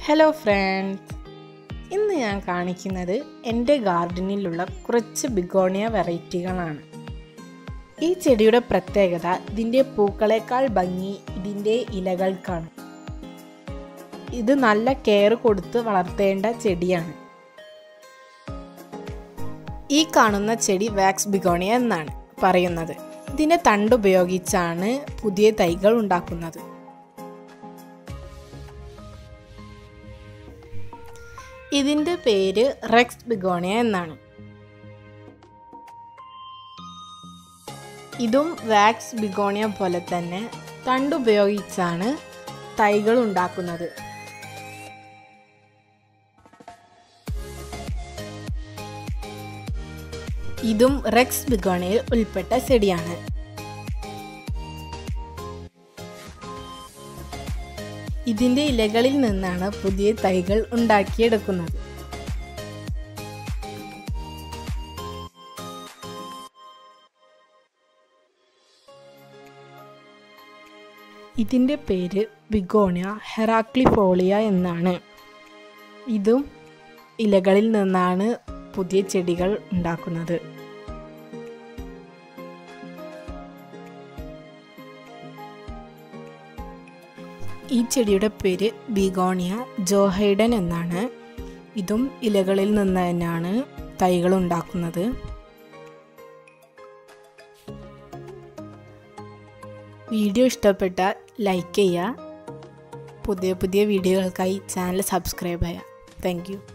hello friends ഇന്ന് ഞാൻ കാണിക്കുന്നത് എൻ്റെ ഗാർഡനിലുള്ള കുറച്ച് ബിഗോണിയ വെറൈറ്റികളാണ് ഈ ചെടിയുടെ പ്രത്യേകത ഇതിൻ്റെ പൂക്കളേക്കാൾ ഭംഗി ഇതിൻ്റെ ഇലകൾക്കാണ് ഇത് നല്ല കെയർ കൊടുത്ത് വളർത്തേണ്ട ചെടിയാണ് ഈ കാണുന്ന ചെടി വാക്സ് ബിഗോണിയ എന്നാണ് പറയുന്നത് ഇതിൻ്റെ തണ്ട് ഉപയോഗിച്ചാണ് പുതിയ തൈകൾ ഉണ്ടാക്കുന്നത് ഇതിൻ്റെ പേര് റെക്സ് ബിഗോണിയ എന്നാണ് ഇതും വാക്സ് ബിഗോണിയ പോലെ തന്നെ തണ്ട് ഉപയോഗിച്ചാണ് തൈകൾ ഉണ്ടാക്കുന്നത് ഇതും റെക്സ് ബിഗോണിയിൽ ഉൾപ്പെട്ട ചെടിയാണ് ഇതിൻ്റെ ഇലകളിൽ നിന്നാണ് പുതിയ തൈകൾ ഉണ്ടാക്കിയെടുക്കുന്നത് ഇതിൻ്റെ പേര് ബിഗോണിയ ഹെറാക്ലിഫോളിയ എന്നാണ് ഇതും ഇലകളിൽ നിന്നാണ് പുതിയ ചെടികൾ ഉണ്ടാക്കുന്നത് ഈ ചെടിയുടെ പേര് ബിഗോണിയ ജോഹൈഡൻ എന്നാണ് ഇതും ഇലകളിൽ നിന്ന് തന്നെയാണ് തൈകൾ ഉണ്ടാക്കുന്നത് വീഡിയോ ഇഷ്ടപ്പെട്ടാൽ ലൈക്ക് ചെയ്യുക പുതിയ പുതിയ വീഡിയോകൾക്കായി ചാനൽ സബ്സ്ക്രൈബ് ചെയ്യുക താങ്ക്